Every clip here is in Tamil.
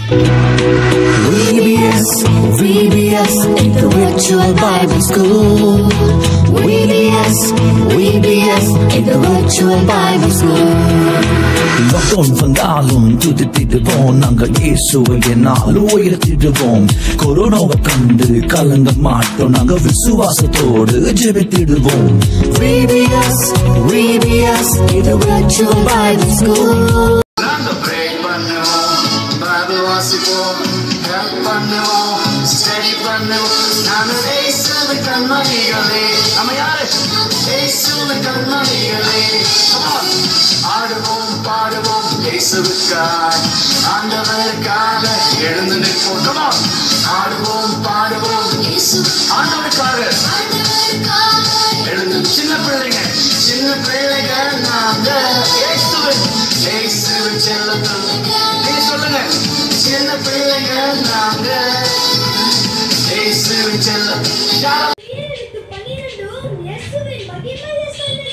VBS, VBS, in the virtual Bible school. VBS, VBS, in the virtual Bible school. Lockdown வந்தாலும் துதித்திடுவோம் நாங்கள் இயேசுவை என்னாலும் உயர்த்திடுவோம் கொரோனாவை கண்டு கலங்க மாட்டோம் நாங்க விசுவாசத்தோடு ஜெபித்திடுவோம் VBS, VBS, in the virtual Bible school. நாங்க pray பண்ணுவோம் பைபிள் வாசிப்போம் help பண்ணுவோம் study பண்ணுவோம் நாம இயேசுவின் கண்மணிகளே நம்ம யாரு இயேசுவின் கண்மணிகளே Come on. ஆடுவோம் பாடுவோம் இயேசுவுக்காய் ஆண்டவருக்காக எழுந்து நிற்போம் Come on. ஆடுவோம் பாடுவோம் ஆண்டவருக்காக எழுந்து சின்ன பிள்ளைங்க சின்ன பிள்ளைங்க நாங்க இயேசுவின் இயேசுவின் செல்லத்தில் நீங்க சொல்லுங்க சின்ன பிள்ளைங்க நாங்க இயேசுவின் செல்லம் யாரோ பதினெட்டு பன்னிரண்டும் இயேசுவின் மகிமையை சொல்லுது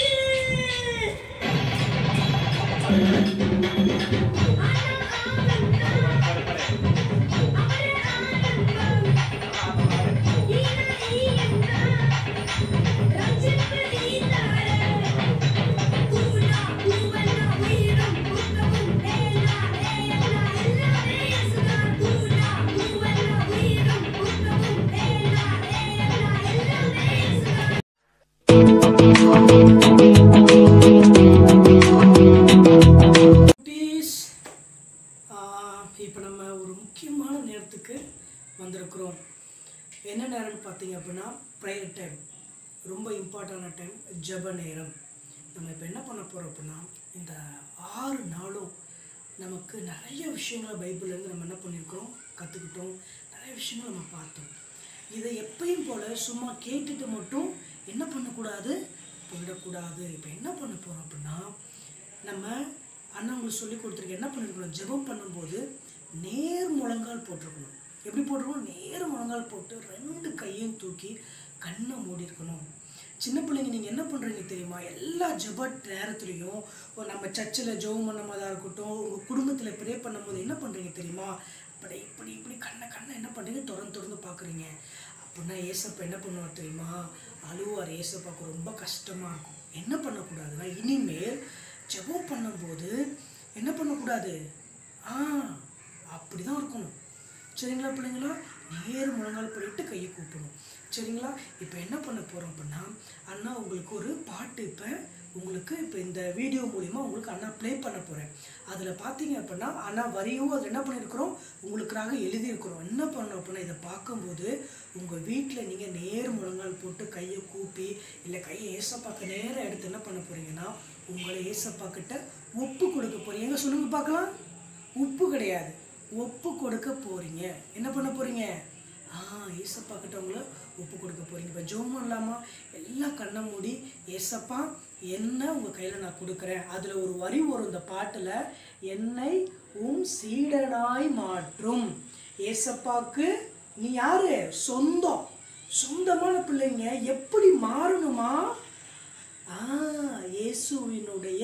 குட்டீஸ் இப்போ நம்ம ஒரு முக்கியமான நேரத்துக்கு வந்திருக்கிறோம் என்ன நேரம்னு பார்த்தீங்க அப்படின்னா ப்ரேயர் டைம் ரொம்ப இம்பார்ட்டண்டான டைம் ஜெப நேரம் நம்ம இப்போ என்ன பண்ண போகிறோம் அப்படின்னா இந்த ஆறு நாளும் நமக்கு நிறைய விஷயங்களை பைபிள்லேருந்து நம்ம என்ன பண்ணியிருக்கிறோம் கற்றுக்கிட்டோம் நிறைய விஷயங்கள் நம்ம பார்த்தோம் இதை எப்பயும் போல் சும்மா கேட்டுட்டு மட்டும் என்ன பண்ணக்கூடாது போயிடக்கூடாது இப்போ என்ன பண்ண போகிறோம் அப்படின்னா நம்ம அண்ணா உங்களுக்கு சொல்லி கொடுத்துருக்க என்ன பண்ணிருக்கணும் ஜெபம் பண்ணும்போது நேர் முழங்கால் போட்டிருக்கணும் எப்படி போட்டிருக்கணும் நேர் முழங்கால் போட்டு ரெண்டு கையும் தூக்கி கண்ணை மூடி இருக்கணும் சின்ன பிள்ளைங்க நீங்கள் என்ன பண்ணுறீங்க தெரியுமா எல்லா ஜெப நேரத்துலையும் ஒரு நம்ம சர்ச்சில் ஜெபம் பண்ணும்போதாக இருக்கட்டும் உங்கள் குடும்பத்தில் ப்ரே பண்ணும்போது என்ன பண்ணுறீங்க தெரியுமா இப்படி இப்படி இப்படி கண்ணை கண்ணை என்ன பண்ணுறீங்க திறந்து திறந்து பார்க்குறீங்க அப்படின்னா ஏசப்பா என்ன பண்ணுவார் தெரியுமா அழுவார் ஏசப்பாக்கு ரொம்ப கஷ்டமாக இருக்கும் என்ன பண்ணக்கூடாதுன்னா இனிமேல் ஜெபம் பண்ணும்போது என்ன பண்ணக்கூடாது ஆ அப்படி தான் இருக்கணும் சரிங்களா பிள்ளைங்களா நேர் முழங்கால் பண்ணிட்டு கையை கூப்பணும் சரிங்களா இப்போ என்ன பண்ண போகிறோம் அப்படின்னா அண்ணா உங்களுக்கு ஒரு பாட்டு இப்போ உங்களுக்கு இப்போ இந்த வீடியோ மூலிமா உங்களுக்கு அண்ணா ப்ளே பண்ண போகிறேன் அதில் பார்த்தீங்க அப்படின்னா அண்ணா வரியும் அதில் என்ன பண்ணியிருக்கிறோம் உங்களுக்காக எழுதியிருக்கிறோம் என்ன பண்ணணும் அப்படின்னா இதை பார்க்கும்போது உங்கள் வீட்டில் நீங்கள் நேர் முழங்கால் போட்டு கையை கூப்பி இல்லை கையை ஏசப்பாக்க நேரம் எடுத்து என்ன பண்ண போகிறீங்கன்னா உங்களை ஏசப்பா கிட்ட ஒப்பு கொடுக்க போகிறீங்க எங்க சொல்லுங்க பார்க்கலாம் உப்பு கிடையாது ஒப்பு கொடுக்க போறீங்க என்ன பண்ண போறீங்க ஆ ஏசப்பா கிட்ட உங்களை ஒப்பு கொடுக்க போறீங்க இப்போ ஜோமம் இல்லாமல் எல்லாம் கண்ணை மூடி ஏசப்பா என்ன உங்கள் கையில் நான் கொடுக்குறேன் அதில் ஒரு வரி வரும் இந்த பாட்டில் என்னை உம் சீடனாய் மாற்றும் ஏசப்பாக்கு நீ யாரு சொந்தம் சொந்தமான பிள்ளைங்க எப்படி மாறணுமா ஆ இயேசுவினுடைய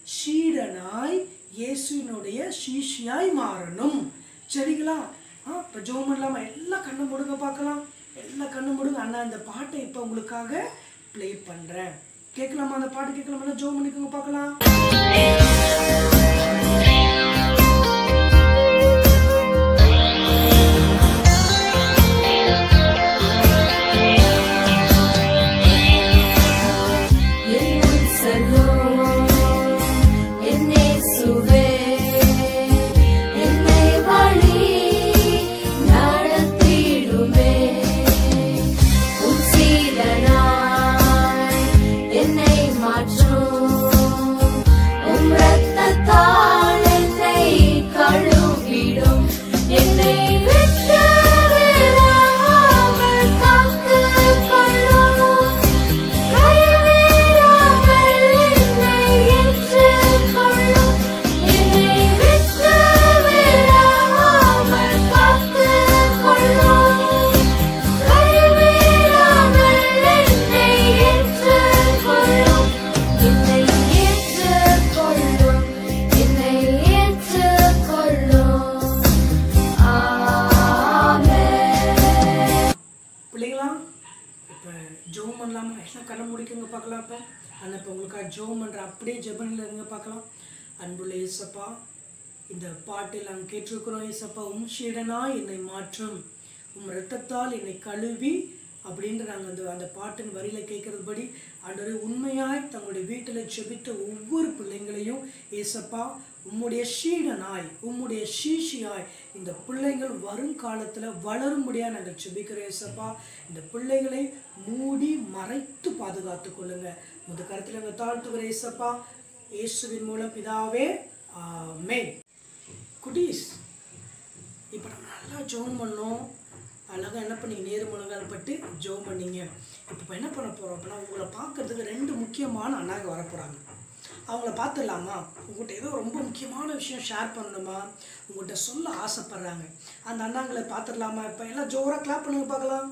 ஷீடனாய் இயேசுவினுடைய சீஷியாய் மாறணும் சரிங்களா ஆ இப்போ ஜோம் இல்லாமல் எல்லாம் கண்ணு முடுங்க பார்க்கலாம் எல்லாம் கண்ணு முடுங்க அண்ணா இந்த பாட்டை இப்போ உங்களுக்காக ப்ளே பண்ணுறேன் கேட்கலாமா அந்த பாட்டு கேட்கலாமா ஜோம் பண்ணிக்கோங்க பார்க்கலாம் என்னுள் செல்லும் என் இயேசுவே, என்னை வழி நடத்திடுமே. உம் சீடனாய் என்னை மாற்றும். உம் இரத்தத்தால் என்னை கண்ணை முடிக்குங்க பார்க்கலாம் இப்போ அண்ணன் இப்போ உங்களுக்காக ஜோம் பண்ணுற அப்படியே ஜெபனில் இருங்க பார்க்கலாம் அன்புள்ள ஏசப்பா இந்த பாட்டில் நாங்கள் கேட்டிருக்கிறோம் ஏசப்பா உம் சீடனா என்னை மாற்றும் உம் இரத்தத்தால் என்னை கழுவி அப்படின்ற நாங்கள் அந்த அந்த பாட்டின் வரியில் கேட்கறதுபடி ஆண்டவரே உண்மையாய் தங்களுடைய வீட்டில் செபித்த ஒவ்வொரு பிள்ளைங்களையும் ஏசப்பா உம்முடைய சீடனாய் உம்முடைய சீஷியாய் இந்த பிள்ளைகள் வருங்காலத்தில் வளரும்படியாக நாங்கள் செபிக்கிறோம் ஏசப்பா இந்த பிள்ளைகளை மூடி மறைத்து பாதுகாத்து கொள்ளுங்க முத கருத்தில் நாங்கள் தாழ்த்துகிற ஏசப்பா இயேசுவின் மூலம் பிதாவே ஆமென் குட்டீஸ் இப்போ நம்ம நல்லா ஜோம் பண்ணோம் அழகாக என்ன பண்ணீங்க நேரு முழங்கால் பட்டு ஜோம் பண்ணீங்க இப்போ என்ன பண்ண போகிறோம் அப்படின்னா உங்களை பார்க்கறதுக்கு ரெண்டு முக்கியமான அண்ணாங்க வர போகிறாங்க அவங்கள பார்த்துடலாமா உங்கள்கிட்ட ஏதோ ரொம்ப முக்கியமான விஷயம் ஷேர் பண்ணணுமா உங்கள்கிட்ட சொல்ல ஆசைப்பட்றாங்க அந்த அண்ணாங்களை பார்த்துடலாமா இப்போ எல்லாம் ஜோராக கிளாப் பண்ணுங்க பார்க்கலாம்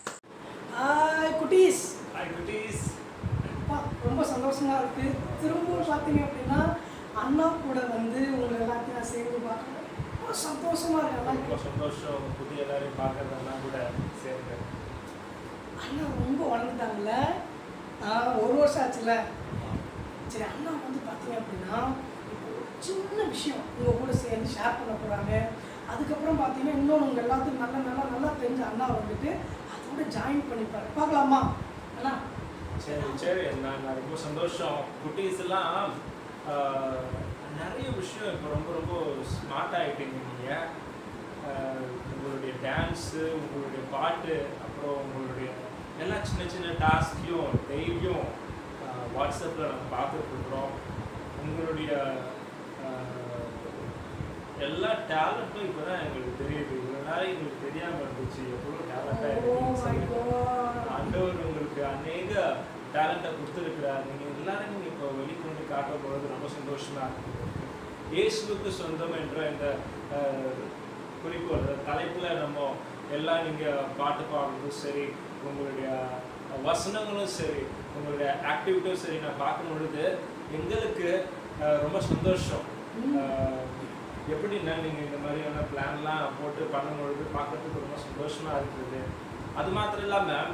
ஹாய் குட்டீஸ் ஹாய் குட்டீஸ் அப்பா, ரொம்ப சந்தோஷமா இருக்கு திரும்பவும் பார்த்தீங்க அப்படின்னா அண்ணா கூட வந்து உங்களை எல்லாத்தையும் நான் சேர்ந்து பார்க்குறேன் ரொம்ப சந்தோஷமா இருக்கு நல்லா ரொம்ப சந்தோஷம் உங்க புதிய எல்லாரையும் பார்க்கறதெல்லாம் கூட சேர்ந்து அண்ணா ரொம்ப வளர்ந்துட்டாங்கல்ல ஆ, ஒரு வருஷம் ஆச்சுல்ல சரி அண்ணா வந்து பார்த்தீங்க அப்படின்னா இப்போ ஒரு சின்ன விஷயம் உங்கள் கூட சேர்ந்து ஷேர் பண்ண போகிறாங்க அதுக்கப்புறம் பார்த்தீங்கன்னா இன்னொன்று உங்கள் எல்லாத்துக்கும் நல்லா நல்லா நல்லா தெரிஞ்ச அண்ணா வந்துட்டு அதோட ஜாயின் பண்ணிப்பாரு பார்க்கலாமா அண்ணா சரி சரி நான் நான் ரொம்ப சந்தோஷம் குட்டீஸ் எல்லாம் ஆஹ், நிறைய விஷயம் இப்போ ரொம்ப ரொம்ப ஸ்மார்ட் ஆகிட்டீங்க நீங்கள் உங்களுடைய டான்ஸு உங்களுடைய பாட்டு அப்புறம் உங்களுடைய எல்லா சின்ன சின்ன டாஸ்கையும் டெய்லியும் வாட்ஸ்அப்பில் நம்ம பார்த்துட்ருக்குறோம் உங்களுடைய ஆஹ், எல்லா டேலண்ட்டும் இப்போ தான் எங்களுக்கு தெரியுது இவ்வளோ நாள் எங்களுக்கு தெரியாமல் இருந்துச்சு எவ்வளோ டேலண்டாக Oh இருக்குன்னு my சொல்லிட்டு God. ஆண்டவர் உங்களுக்கு அநேக டேலண்ட்டை கொடுத்துருக்கிறார் நீங்கள் எல்லாரும் நீங்கள் இப்போ வெளிக்கொண்டு காட்டும் பொழுது ரொம்ப சந்தோஷமா இருக்குது இயேசுவுக்கு சொந்தம் என்ற இந்த அஹ், குறிக்கோள் அந்த தலைப்பில் நம்ம எல்லாம் நீங்கள் பாட்டு பாடுறதும் சரி உங்களுடைய வசனங்களும் சரி உங்களுடைய ஆக்டிவிட்டியும் சரி நான் பார்க்கும் பொழுது எங்களுக்கு அஹ், ரொம்ப சந்தோஷம் அஹ், எப்படின்னா நீங்கள் இந்த மாதிரியான பிளான்லாம் போட்டு பண்ணும் பொழுது பார்க்கறதுக்கு ரொம்ப சந்தோஷமா இருக்குது அது மாத்திரம் இல்லாமல்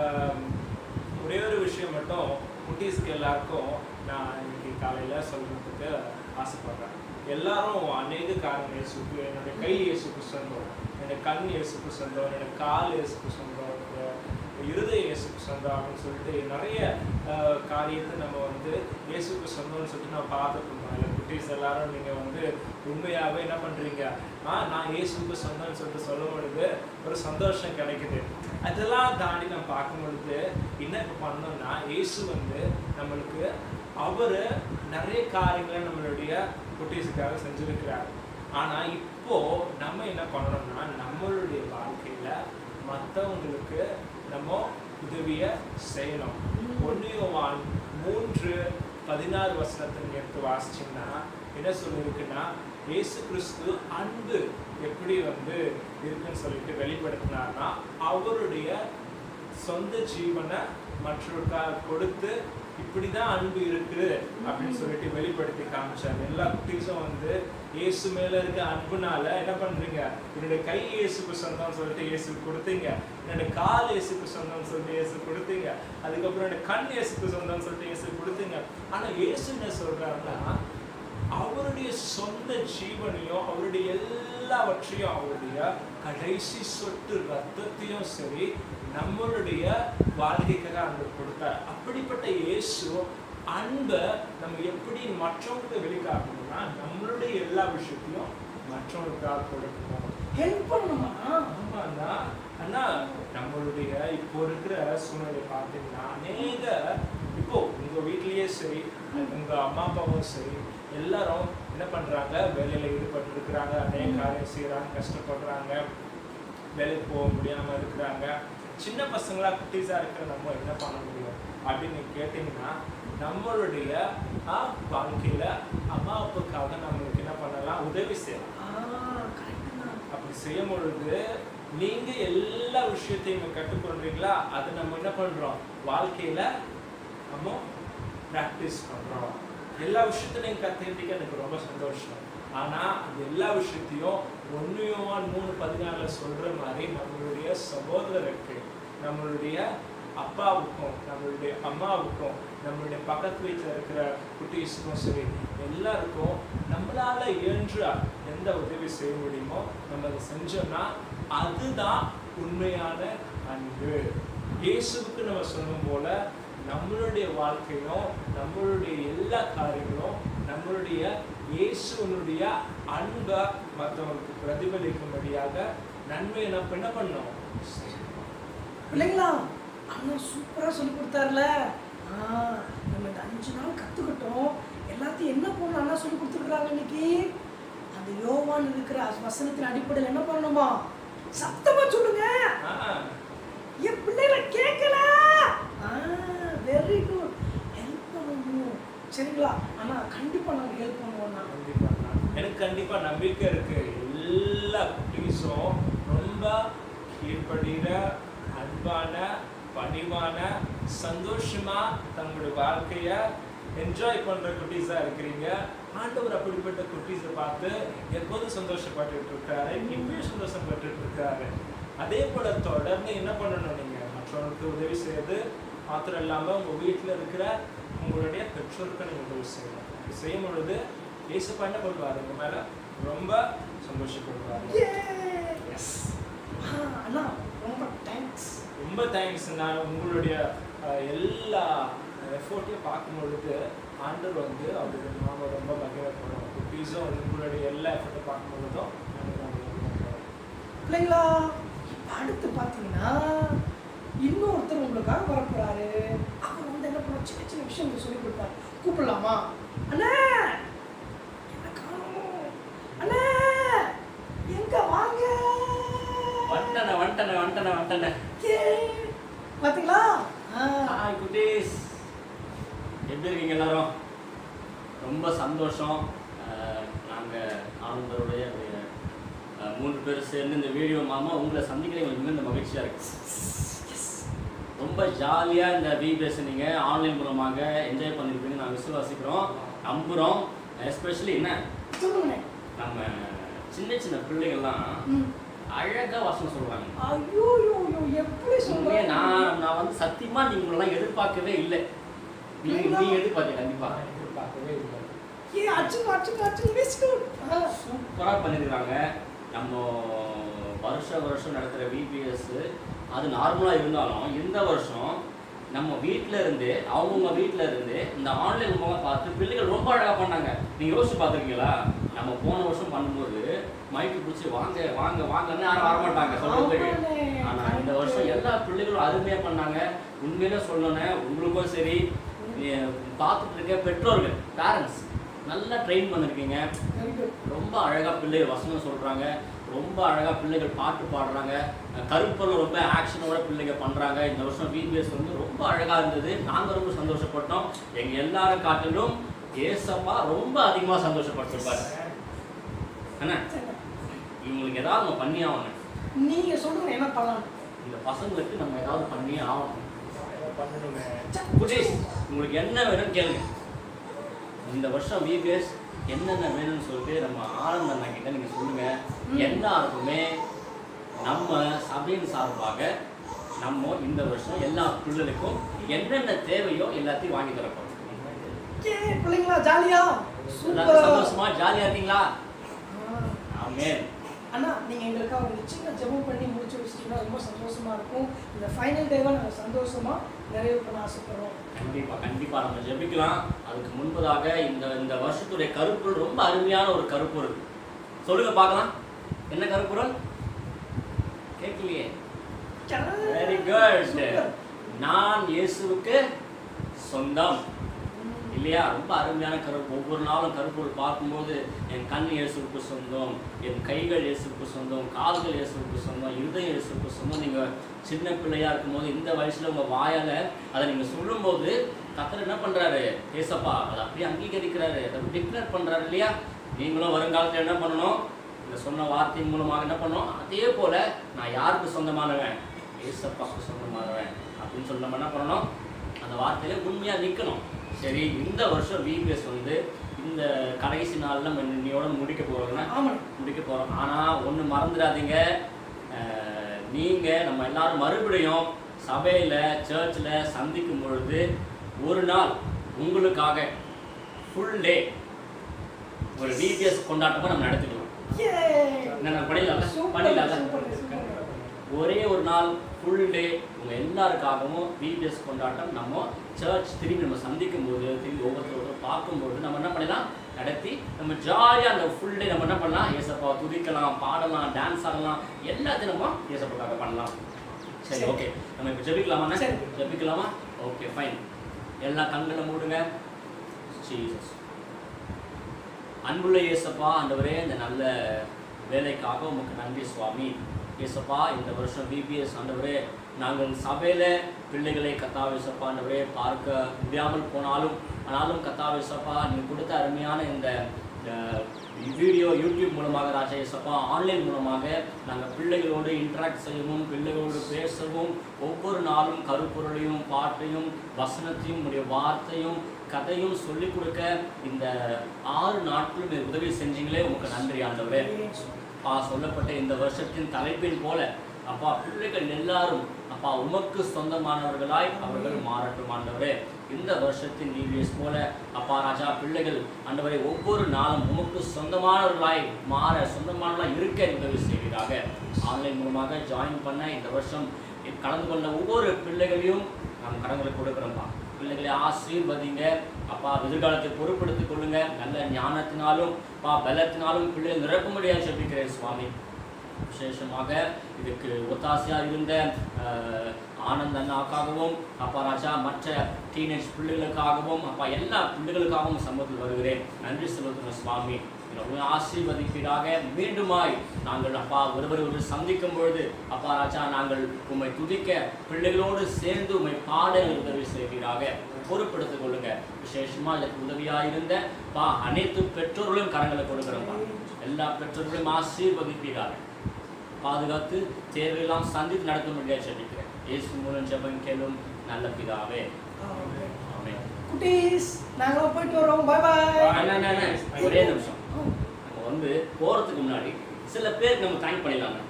ஒரே ஒரு விஷயம் மட்டும் குட்டீஸ்க்கு எல்லாருக்கும் நான் இன்னைக்கு காலையில் சொல்றதுக்கு ஆசைப்படுறேன் எல்லாரும் அநேக காரணம் இயேசுக்கு என்னுடைய கை இயேசுக்கு சொந்தம் என்னுடைய கண் இயேசுக்கு சொந்தம் என்னுடைய கால் இயேசுக்கு சொந்தம் என்னுடைய இருதய இயேசுக்கு சொந்தம் அப்படின்னு சொல்லிட்டு நிறைய அஹ், காரியத்தை நம்ம வந்து இயேசுக்கு சொந்தம்னு சொல்லிட்டு நான் பார்த்துட்டு இருந்தோம் இல்லை குட்டீஸ் எல்லாரும் நீங்கள் வந்து உண்மையாகவே என்ன பண்ணுறீங்க ஆ நான் இயேசுக்கு சொந்தம்னு சொல்லிட்டு சொல்லும் பொழுது ஒரு சந்தோஷம் கிடைக்குது அதெல்லாம் தாண்டி நம்ம பார்க்கும் பொழுது என்ன இப்போ பண்ணோம்னா இயேசு வந்து நம்மளுக்கு அவர் நிறைய காரியங்களை நம்மளுடைய குட்டீஸுக்காக செஞ்சிருக்கிறார் ஆனால் இப்போ நம்ம என்ன பண்ணணும்னா நம்மளுடைய வாழ்க்கையில மற்றவங்களுக்கு நம்ம உதவியை செய்யணும் ஒன்றியவான் மூன்று பதினாறு வசனத்தை நீங்க எடுத்து வாசிச்சீங்கன்னா என்ன சொல்லியிருக்குன்னா இயேசு கிறிஸ்து அன்பு எப்படி வந்து இருக்குன்னு சொல்லிட்டு வெளிப்படுத்தினார்னா அவருடைய சொந்த ஜீவனை மற்றவருக்காக கொடுத்து இப்படிதான் அன்பு இருக்கு அப்படின்னு சொல்லிட்டு வெளிப்படுத்தி காமிச்சார் எல்லா குட்டீஸும் வந்து இயேசு மேல இருக்க அன்புனால என்ன பண்றீங்க என்னுடைய கை இயேசுக்கு சொந்தம்னு சொல்லிட்டு இயேசுக்கு கொடுத்தீங்க என்னுடைய கால் இயேசுக்கு சொந்தம்னு சொல்லிட்டு இயேசு கொடுத்தீங்க அதுக்கப்புறம் என்னுடைய கண் இயேசுக்கு சொந்தம்னு சொல்லிட்டு இயேசு கொடுத்தீங்க ஆனா இயேசு என்ன சொல்றாருன்னா அவருடைய சொந்த ஜீவனையும் அவருடைய எல்லாவற்றையும் அவருடைய கடைசி சொட்டு ரத்தத்தையும் சரி நம்மளுடைய வாழ்க்கைக்காக அன்பு கொடுத்தார் அப்படிப்பட்ட இயேசு அன்பை நம்ம எப்படி மற்றவங்களுக்கு வெளிக்காட்டணும்னா நம்மளுடைய எல்லா விஷயத்தையும் மற்றவங்களுக்காக கொடுக்கணும் ஹெல்ப் பண்ணணுமா ஆமாண்ணா அண்ணா நம்மளுடைய இப்போ இருக்கிற சூழ்நிலை பார்த்தீங்கன்னா அநேக இப்போ உங்க வீட்லயே சரி உங்க அம்மா அப்பாவும் சரி எல்லாரும் என்ன பண்றாங்க வேலையில ஈடுபட்டு இருக்கிறாங்க அநேக காரியம் செய்யறாங்க கஷ்டப்படுறாங்க வேலைக்கு போக முடியாம இருக்கிறாங்க சின்ன பசங்களா குட்டீஸா இருக்கிற நம்ம என்ன பண்ண முடியும் அப்படின்னு கேட்டிங்கன்னா நம்மளுடைய ஆ, வாழ்க்கையில அம்மா அப்பாவுக்காக நம்மளுக்கு என்ன பண்ணலாம் உதவி செய்யலாம் ஆ கரெக்ட் தான் அப்படி செய்யும் பொழுது நீங்க எல்லா விஷயத்தையும் இங்க கற்றுக்கொள்றீங்களா அது நம்ம என்ன பண்றோம் வாழ்க்கையில நம்ம ப்ராக்டிஸ் பண்றோம் எல்லா விஷயத்திலையும் கத்துக்கிட்டீங்க எனக்கு ரொம்ப சந்தோஷம் ஆனா அந்த எல்லா விஷயத்தையும் ஒன்றையும் மூணு பதினாலுல சொல்ற மாதிரி நம்மளுடைய சகோதரருக்கு நம்மளுடைய அப்பாவுக்கும் நம்மளுடைய அம்மாவுக்கும் நம்மளுடைய பக்கத்து வீட்டில் இருக்கிற குட்டீஸுக்கும் சரி எல்லாருக்கும் நம்மளால இயன்ற எந்த உதவி செய்ய முடியுமோ நம்ம அதை செஞ்சோம்னா அதுதான் உண்மையான அன்பு இயேசுவுக்கு நம்ம சொன்னோம் போல நம்மளுடைய வாழ்க்கையும் நம்மளுடைய எல்லா காரியங்களும் நம்மளுடைய இயேசுவனுடைய அன்பை மற்றவங்களுக்கு பிரதிபலிக்கும்படியாக நன்மையை நம்ம என்ன பண்ணோம் பிள்ளைங்களா அண்ணா சூப்பராக சொல்லி கொடுத்தாருல ஆ நம்ம இந்த அஞ்சு நாள் கற்றுக்கிட்டோம் எல்லாத்தையும் என்ன பண்ணணும் அண்ணா சொல்லி கொடுத்துருக்குறாங்க இன்னைக்கு அந்த யோவான் இருக்கிற வசனத்தின் அடிப்படையில் என்ன பண்ணணுமா சத்தமா சொல்லுங்க ஆ, என் பிள்ளைகளை கேட்கல வெரி குட் ஹெல்ப் பண்ணணும் சரிங்களா அண்ணா கண்டிப்பா நாங்க ஹெல்ப் பண்ணுவோம்ண்ணா கண்டிப்பா. எனக்கு கண்டிப்பா நம்பிக்கை இருக்கு எல்லா குட்டீஸும் ரொம்ப கீழ்ப்படுகிற அன்பான பணிவான சந்தோஷமா தங்களுடைய வாழ்க்கைய என்ஜாய் பண்ற குட்டீஸா இருக்கிறீங்க ஆண்டவர் அப்படிப்பட்ட குட்டீஸை பார்த்து எப்போதும் சந்தோஷப்பட்டுட்டு இருக்காரு இப்பயும் சந்தோஷப்பட்டுட்டு இருக்காரு அதே போல தொடர்ந்து என்ன பண்ணணும் நீங்க மற்றவங்களுக்கு உதவி செய்யறது மாத்திரம் இல்லாம உங்க வீட்டுல இருக்கிற உங்களுடைய பெற்றோருக்கு நீங்க உதவி செய்யணும் இப்படி செய்யும் பொழுது ஏசப்பா என்ன பண்ணுவாரு உங்க மேல ரொம்ப சந்தோஷப்படுவாரு எஸ் அண்ணா ரொம்ப தேங்க்ஸ் ரொம்ப தேங்க்ஸ் நான் உங்களுடைய அஹ், எல்லா எஃபோர்ட்டையும் பார்க்கும் பொழுது ஆண்டவர் வந்து அவருடைய நாம ரொம்ப மகிழப்படும் குட்டீஸும் வந்து உங்களுடைய எல்லா எஃபர்ட்டை பார்க்கும் பொழுதும் ஆண்டவர் நாம ரொம்ப மகிழப்படும். பிள்ளைங்களா இப்ப அடுத்து பார்த்தீங்கன்னா இன்னொருத்தர் உங்களுக்காக வரப்போறாரு அவர் வந்து என்ன பண்ண சின்ன சின்ன விஷயம் சொல்லி கொடுப்பாரு கூப்பிடலாமா அண்ணா என்ன காணோம் அண்ணா எங்க வாங்க வந்துட்டேனே வந்துட்டேனே வந்துட்டேனே வந்துட்டேனே ஏ, பாத்தீங்களா ஆ, ஹாய் குட்டீஸ் எப்படி இருக்கீங்க எல்லாரும் ரொம்ப சந்தோஷம் நாங்கள் ஆனந்தருடைய அஹ், மூன்று பேர் சேர்ந்து இந்த வீடியோ மாமா உங்களை சந்திக்கிற எங்களுக்கு மிகுந்த மகிழ்ச்சியாக இருக்கு ரொம்ப ஜாலியாக இந்த விபிஎஸ் நீங்கள் ஆன்லைன் மூலமாக என்ஜாய் பண்ணியிருப்பீங்க நாங்கள் விசுவாசிக்கிறோம் நம்புகிறோம் எஸ்பெஷலி என்ன சொல்லுங்கண்ணே நம்ம சின்ன சின்ன பிள்ளைகள்லாம் ம். அழகாக வசனம் சொல்கிறாங்க ஐயோ ஐயோ ஐயோ எப்படி உண்மையா சொல்றீங்க நான் நான் வந்து சத்தியமா நீங்க உங்களெல்லாம் எதிர்பார்க்கவே இல்லை நீங்க நீங்க எதிர்பார்த்தீங்க கண்டிப்பா நான் எதிர்பார்க்கவே இல்லை ஏ அச்சு அச்சு அச்சு மிஸ் குட் சூப்பரா பண்ணிருக்காங்க நம்ம வருஷ வருஷம் நடத்துற விபிஎஸ் அது நார்மலா இருந்தாலும் இந்த வருஷம் நம்ம வீட்ல இருந்து அவங்கவுங்க வீட்ல இருந்து இந்த ஆன்லைன் மூலமா பார்த்து பிள்ளைகள் ரொம்ப அழகா பண்ணாங்க நீங்க யோசிச்சு பார்த்துருக்கீங்களா நம்ம போன வருஷம் பண்ணும்போது மைக்கு பிடிச்சி வாங்க வாங்க வாங்கன்னு யாரும் வரமாட்டாங்க சொல்றதுக்கு ஆமாண்ணே. ஆனா இந்த வருஷம் எல்லா பிள்ளைகளும் அருமையா பண்ணாங்க உண்மையில சொல்லணும் உங்களுக்கும் சரி நீ பார்த்துட்டு இருக்க பெற்றோர்கள் பேரண்ட்ஸ் நல்லா ட்ரெயின் பண்ணிருக்கீங்க வெரி குட் ரொம்ப அழகா பிள்ளைகள் வசனம் சொல்றாங்க ரொம்ப அழகா பிள்ளைகள் பாட்டு பாடுறாங்க கருப்பொருள் ரொம்ப ஆக்ஷனோட பிள்ளைங்க பண்றாங்க இந்த வருஷம் விபிஎஸ் வந்து ரொம்ப அழகா இருந்தது நாங்க ரொம்ப சந்தோஷப்பட்டோம் எங்க எல்லாரும் காட்டிலும் ஏசப்பா ரொம்ப அதிகமா சந்தோஷப்பட்டிருப்பாரு என்ன இவங்களுக்கு ஏதாவது நம்ம பண்ணி ஆகணும் நீங்க சொல்லுங்க என்ன பண்ணலாம் இந்த பசங்களுக்கு நம்ம ஏதாவது பண்ணி ஆகணும் அதை பண்ணணுமே குட்டீஸ் உங்களுக்கு என்ன வேணும்னு கேளுங்க இந்த வருஷம் விபிஎஸ் என்னென்ன வேணும்னு சொல்லிட்டு நம்ம ஆனந்த அண்ணா கிட்ட நீங்க சொல்லுங்க எல்லாருக்குமே நம்ம சபையின் சார்பாக நம்ம இந்த வருஷம் எல்லா பிள்ளைகளுக்கும் என்னென்ன தேவையோ எல்லாத்தையும் வாங்கி தரப்போம் ஏ பிள்ளைங்களா ஜாலியா எல்லாரும் சூப்பர் சந்தோஷமா ஜாலியா இருக்கீங்களா ஆமென் அண்ணா நீங்க எங்களுக்காக ஒரு சின்ன ஜெபம் பண்ணி முடிச்சு வச்சிட்டீங்கன்னா ரொம்ப சந்தோஷமா இருக்கும் இந்த ஃபைனல் டேவை நாங்க சந்தோஷமா நிறைவு பண்ண ஆசைப்படுறோம் கண்டிப்பா கண்டிப்பா நம்ம ஜெபிக்கலாம் அதுக்கு முன்பதாக இந்த இந்த வருஷத்துடைய கருப்பொருள் ரொம்ப அருமையான ஒரு கருப்பொருள் சொல்லுங்க பார்க்கலாம் என்ன கருப்பொருள் கேட்கலையே வெரி குட் சூப்பர். நான் இயேசுவுக்கு சொந்தம் இல்லையா ரொம்ப அருமையான கருப்பு ஒவ்வொரு நாளும் கருப்பொருள் பார்க்கும்போது என் கண் இயேசுவுக்கு சொந்தம் என் கைகள் இயேசுவுக்கு சொந்தம் கால்கள் இயேசுவுக்கு சொந்தம் இருதயம் இயேசுவுக்கு சொந்தம் நீங்கள் சின்ன பிள்ளையா இருக்கும்போது இந்த வயசுல உங்க வாயால அதை நீங்க சொல்லும்போது கத்தர் என்ன பண்றாரு ஏசப்பா அதை அப்படியே அங்கீகரிக்கிறாரு அதை டிக்ளேர் பண்றாரு இல்லையா நீங்களும் வருங்காலத்துல என்ன பண்ணணும் இந்த சொன்ன வார்த்தையின் மூலமாக என்ன பண்ணணும் அதே போல நான் யாருக்கு சொந்தமானவன் ஏசப்பாவுக்கு சொந்தமானவன் அப்படின்னு சொல்லி நம்ம என்ன பண்ணணும் அந்த வார்த்தையில உண்மையா நிக்கணும் சரி இந்த வருஷம் விபிஎஸ் வந்து இந்த கடைசி நாள்ல நம்ம இன்னையோட முடிக்க போறோம்னா ஆமாண்ணே முடிக்க போறோம் ஆனா ஒண்ணு மறந்துடாதீங்க அஹ், நீங்க நம்ம எல்லாரும் மறுபடியும் சபையில் சர்ச்சில் சந்திக்கும் பொழுது ஒரு நாள் உங்களுக்காக ஃபுல் டே ஒரு விபிஎஸ் கொண்டாட்டமாக நம்ம நடத்திக்கலாம் என்ன பண்ணிடலாம்ல பண்ணிடலாம்ல ஒரே ஒரு நாள் ஃபுல் டே உங்க எல்லாருக்காகவும் விபிஎஸ் கொண்டாட்டம் நம்ம சர்ச் திரும்பி நம்ம சந்திக்கும் போது திரும்பி ஒவ்வொருத்தரும் பார்க்கும்போது நம்ம என்ன பண்ணலாம் நடத்தி நம்ம ஜாலியாக அந்த ஃபுல் டே நம்ம என்ன பண்ணலாம் ஏசப்பா துதிக்கலாம் பாடலாம் டான்ஸ் ஆடலாம் எல்லாத்தையும் நம்ம ஏசப்பாக்காக பண்ணலாம் சரி ஓகே நம்ம இப்போ ஜெபிக்கலாமா சரி. ஜெபிக்கலாமா ஓகே ஃபைன் எல்லா கண்களை மூடுங்க ஜீசஸ் அன்புள்ள இயேசப்பா ஆண்டவரே இந்த நல்ல வேலைக்காக உமக்கு நன்றி சுவாமி இயேசப்பா இந்த வருஷம் பிபிஎஸ் ஆண்டவரே நாங்கள் சபையில பிள்ளைகளை கத்தாவேசப்பா ஆண்டவரே பார்க்க முடியாமல் போனாலும் ஆனாலும் கத்தாவேசப்பா நீ கொடுத்த அருமையான இந்த அஹ், வீடியோ யூடியூப் மூலமாக ராஜா இயேசப்பா ஆன்லைன் மூலமாக நாங்கள் பிள்ளைகளோடு இன்டராக்ட் செய்யவும் பிள்ளைகளோடு பேசவும் ஒவ்வொரு நாளும் கருப்பொருளையும் பாட்டையும் வசனத்தையும் உடைய வார்த்தையும் கதையும் சொல்லிக் கொடுக்க இந்த ஆறு நாட்களும் நீர் உதவி செஞ்சீங்களே உங்களுக்கு நன்றி ஆண்டவரே அப்பா சொல்லப்பட்ட இந்த வருஷத்தின் தலைப்பின் போல அப்பா பிள்ளைகள் எல்லாரும் அப்பா உமக்கு சொந்தமானவர்களாய் அவர்கள் மாறட்டும் ஆண்டவரே இந்த வருஷத்தின் டிவிஎஸ் போல அப்பா ராஜா பிள்ளைகள் ஆண்டவரை ஒவ்வொரு நாளும் உமக்கு சொந்தமானவர்களாய் மாற சொந்தமானவர்களாய் இருக்க உதவி செய்வீராக ஆன்லைன் மூலமாக ஜாயின் பண்ண இந்த வருஷம் கலந்து கொண்ட ஒவ்வொரு பிள்ளைகளையும் நாம் கடங்களுக்கு கொடுக்குறோம்ப்பா பிள்ளைகளை ஆசீர்வதிங்க அப்பா எதிர்காலத்தை பொறுப்படுத்திக் கொள்ளுங்க நல்ல ஞானத்தினாலும் அப்பா பலத்தினாலும் பிள்ளைகள் நிரப்பும்படியாக ஜெபிக்கிறேன் சுவாமி விசேஷமாக இதுக்கு ஒத்தாசையாக இருந்த அஹ், ஆனந்த் அண்ணாக்காகவும் அப்பா ராஜா மற்ற டீனேஜ் பிள்ளைகளுக்காகவும் அப்பா எல்லா பிள்ளைகளுக்காகவும் சமூகத்தில் வருகிறேன் நன்றி செலுத்துகிறேன் சுவாமி என்னை உண்மை ஆசீர்வதிப்பீராக மீண்டுமாய் நாங்கள் அப்பா ஒருவர் ஒரு சந்திக்கும் பொழுது அப்பா ராஜா நாங்கள் உம்மை துதிக்க பிள்ளைகளோடு சேர்ந்து உம்மை பாட உதவி செய்வீராக பொறுப்படுத்திக் கொள்ளுங்க விசேஷமா இதற்கு உதவியாக இருந்த பா அனைத்து பெற்றோர்களும் கரங்களை கொடுக்குறோம்ப்பா எல்லா பெற்றோர்களையும் ஆசீர்வதிப்பீராக பாதுகாத்து தேவையெல்லாம் சந்தித்து நடத்த முடியாது ஜெபிக்கிறேன் இயேசு மூலம் ஜெபம் கேளும் நல்ல பிதாவே ஆமென். குட்டீஸ் நாங்களும் போயிட்டு வரோம் பாய் அண்ணா, அண்ணா, அண்ணா, ஒரே நிமிஷம் நம்ம வந்து போறதுக்கு முன்னாடி சில பேருக்கு நம்ம தேங்க் பண்ணிடலாங்க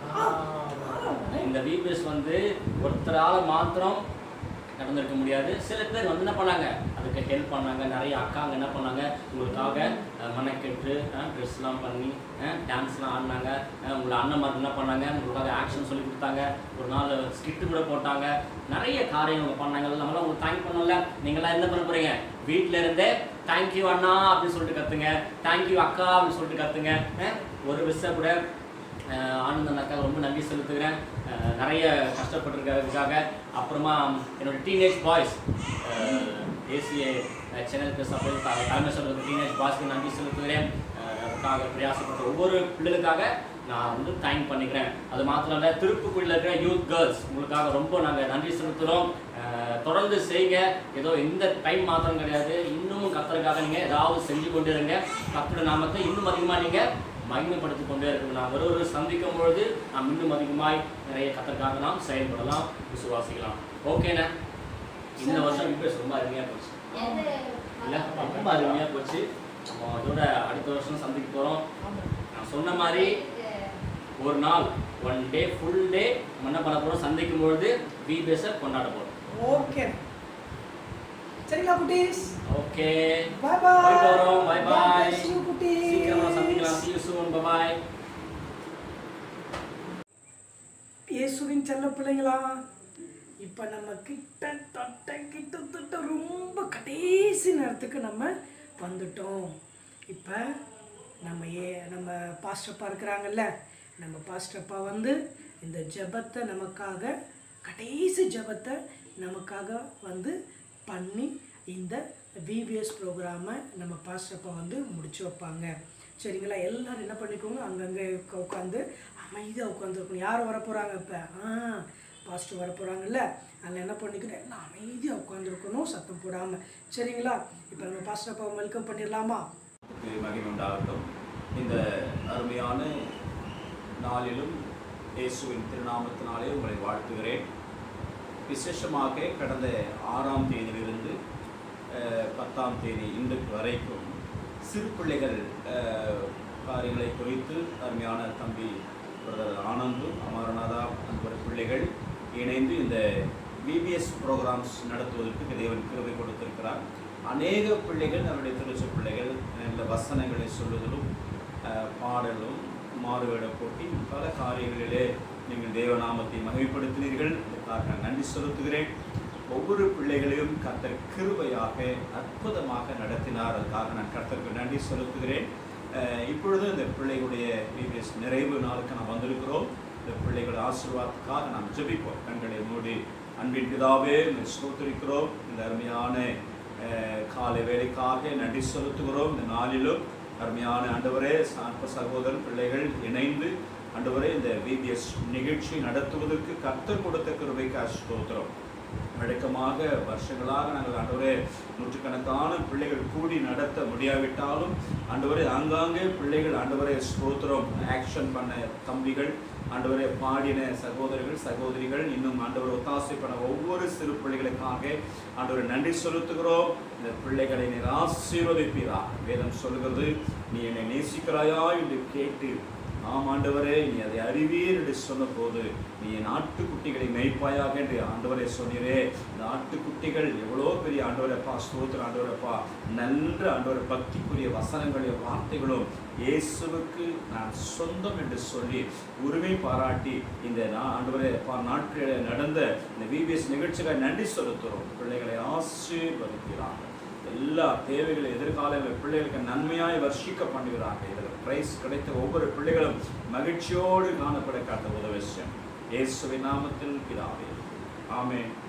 பாய் இந்த விபிஎஸ் வந்து ஒருத்தரால மாத்திரம் நடந்திருக்க முடியாது சில பேர் வந்து என்ன பண்ணாங்க அதுக்கு ஹெல்ப் பண்ணாங்க நிறைய அக்காங்க என்ன பண்ணாங்க உங்களுக்காக அஹ், மெனக்கெட்டு ட்ரெஸ்லாம் பண்ணி டான்ஸ்லாம் ஆடினாங்க அஹ், உங்களை அண்ணன் என்ன பண்ணாங்க உங்களுக்காக ஆக்ஷன் சொல்லி கொடுத்தாங்க ஒரு நாள் ஸ்கிட்டு கூட போட்டாங்க நிறைய காரியங்கள் பண்ணாங்க நம்மளாம் உங்களுக்கு தேங்க் பண்ணல நீங்களாம் என்ன பண்ண போறீங்க வீட்டில இருந்தே தேங்க்யூ அண்ணா அப்படின்னு சொல்லிட்டு கத்துங்க தேங்க்யூ அக்கா அப்படின்னு சொல்லிட்டு கத்துங்க அஹ், ஒரு விஷயம் கூட அஹ் ஆனந்த் அண்ணாக்காக ரொம்ப நன்றி செலுத்துகிறேன் அஹ் நிறைய கஷ்டப்பட்டிருக்கிறதுக்காக அப்புறமா என்னோட டீனேஜ் பாய்ஸ் ஏசிஏ சென்னை சபையில் த- தலைமை சொல்கிற டீனேஜ் பாய்ஸ்க்கு நன்றி செலுத்துகிறேன் அஹ் அதுக்காக பிரயாசப்பட்ட ஒவ்வொரு பிள்ளைகளுக்காக நான் வந்து தேங்க் பண்ணிக்கிறேன் அது மாத்திரம் இல்லை திருப்புக்குடியில் இருக்கிற யூத் கேர்ள்ஸ் உங்களுக்காக ரொம்ப நாங்கள் நன்றி செலுத்துகிறோம் அஹ் தொடர்ந்து செய்யுங்க ஏதோ இந்த டைம் மாத்திரம் கிடையாது இன்னமும் கத்தருக்காக நீங்கள் ஏதாவது செஞ்சு கொண்டு இருங்க கத்தோட நாமத்தை இன்னும் அதிகமாக நீங்கள் மகிமைப்படுத்தி கொண்டே இருக்கும் நாம் ஒரு ஒரு சந்திக்கும் பொழுது நாம் இன்னும் அதிகமாய் நிறைய கத்தற்காக நாம் செயல்படலாம் விசுவாசிக்கலாம் ஓகேண்ணே இந்த வருஷம் இப்போ ரொம்ப அருமையாக போச்சு இல்லை ரொம்ப அருமையாக போச்சு நம்ம அதோட அடுத்த வருஷம் சந்திக்க போகிறோம் நான் சொன்ன மாதிரி ஒரு நாள் ஒன் டே ஃபுல் டே நம்ம என்ன பண்ண போகிறோம் சந்திக்கும் பொழுது விபிஎஸ்ஸை கொண்டாட போகிறோம் ஓகே சரிங்களா குட்டீஸ் ஓகே பாய் பாய் போயிட்டு வரோம் பை பாய் குட்டீஸ் சீக்கிரமா சந்திக்கலாம் see you soon bye bye இயேசுவின் செல்ல பிள்ளைங்களா இப்போ நம்ம கிட்டத்தட்ட கிட்டத்தட்ட ரொம்ப கடைசி நேரத்துக்கு நம்ம வந்துட்டோம் இப்போ நம்ம ஏ நம்ம பாஸ்டப்பா இருக்கிறாங்கல்ல நம்ம பாஸ்டப்பா வந்து இந்த ஜெபத்தை நமக்காக கடைசி ஜெபத்தை நமக்காக வந்து பண்ணி இந்த விவிஎஸ் ப்ரோக்ராமை நம்ம பாஸ்டப்பா வந்து முடிச்சு வைப்பாங்க சரிங்களா எல்லாரும் என்ன பண்ணிக்கோங்க அங்கங்கே உட்காந்து அமைதியாக உட்காந்துருக்கணும் யார் வர போகிறாங்க இப்போ ஆ பாஸ்டர் வர போகிறாங்கல்ல அதில் என்ன பண்ணிக்கணும் எல்லாம் அமைதியாக உட்காந்துருக்கணும் சத்தம் போடாமல் சரிங்களா இப்போ நம்ம பாஸ்டர் அப்பா வெல்கம் பண்ணிடலாமா கர்த்தருக்கு மகிமை உண்டாகட்டும் இந்த அருமையான நாளிலும் இயேசுவின் திருநாமத்தினாலே உங்களை வாழ்த்துகிறேன் விசேஷமாக கடந்த ஆறாம் தேதியிலிருந்து அஹ், பத்தாம் தேதி இன்றைக்கு வரைக்கும் சிறு பிள்ளைகள் அஹ், காரியங்களை குறித்து அருமையான தம்பி பிரதர் ஆனந்தும் அமரநாதா அன்பர் பிள்ளைகள் இணைந்து இந்த பிபிஎஸ் ப்ரோக்ராம்ஸ் நடத்துவதற்கு தேவன் கிருபை கொடுத்திருக்கிறார் அநேக பிள்ளைகள் நம்முடைய திருச்சி பிள்ளைகள் நல்ல வசனங்களை சொல்லுதலும் அஹ், பாடலும் மாறுவேட போட்டி பல காரியங்களிலே நீங்கள் தேவநாமத்தை மகிமைப்படுத்தினீர்கள் இதற்காக நான் நன்றி செலுத்துகிறேன் ஒவ்வொரு பிள்ளைகளையும் கர்த்தர் கிருபையாக அற்புதமாக நடத்தினார் அதுக்காக நான் கர்த்தருக்கு நன்றி செலுத்துகிறேன் அஹ், இப்பொழுது இந்த பிள்ளைகளுடைய பிபிஎஸ் நிறைவு நாளுக்கு நாம் வந்திருக்கிறோம் இந்த பிள்ளைகளுடைய ஆசீர்வாதத்துக்காக நாம் ஜெபிப்போம் கண்களை மூடி அன்பின் பிதாவே உம்மை ஸ்தோத்திரிக்கிறோம் இந்த அருமையான அஹ், காலை வேலைக்காக நன்றி செலுத்துகிறோம் இந்த நாளிலும் அருமையான ஆண்டவரே சார்ப சகோதரன் பிள்ளைகள் இணைந்து ஆண்டவரே இந்த விபிஎஸ் நிகழ்ச்சி நடத்துவதற்கு கர்த்தர் கொடுத்த கிருபைக்கு ஸ்தோத்திரம் வழக்கமாக வருஷங்களாக நாங்கள் ஆண்டவரே நூற்றுக்கணக்கான பிள்ளைகள் கூடி நடத்த முடியாவிட்டாலும் ஆண்டவரே ஆங்காங்கே பிள்ளைகள் ஆண்டவரே ஸ்தோத்திரம் ஆக்ஷன் பண்ண தம்பிகள் ஆண்டவரே பாடின சகோதரர்கள் சகோதரிகள் இன்னும் ஆண்டவர் ஒத்தாசை பண்ண ஒவ்வொரு சிறு பிள்ளைகளுக்காக ஆண்டவரை நன்றி செலுத்துகிறோம் இந்த பிள்ளைகளை நீர் ஆசீர்வதிப்பீரா வேதம் சொல்கிறது நீ என்னை நேசிக்கிறாயா என்று கேட்டு ஆம் ஆண்டவரே நீ அதை அறிவீர் என்று சொன்னபோது நீ என் ஆட்டுக்குட்டிகளை மேய்ப்பாயாக என்று ஆண்டவரே சொன்னீரே இந்த ஆட்டுக்குட்டிகள் எவ்வளோ பெரிய ஆண்டவரப்பா ஸ்தோத்திர ஆண்டவரப்பா நல்ல ஆண்டவர் பக்திக்குரிய வசனங்களையும் வார்த்தைகளும் இயேசுவுக்கு நான் சொந்தம் என்று சொல்லி உரிமை பாராட்டி இந்த நா- ஆண்டவரே அப்பா நாட்களில் நடந்த இந்த விபிஎஸ் நிகழ்ச்சிகளை நன்றி செலுத்துகிறோம் பிள்ளைகளை ஆசீர்வதிக்கிறாங்க எல்லா தேவைகளை எதிர்காலங்களில் பிள்ளைகளுக்கு நன்மையாய் வர்ஷிக்க பண்ணுகிறாங்க இதில் பிரைஸ் கிடைத்த ஒவ்வொரு பிள்ளைகளும் மகிழ்ச்சியோடு காணப்பட காட்ட உதவி செய்யும் இயேசுவின் நாமத்தில் பிதாவே ஆமென்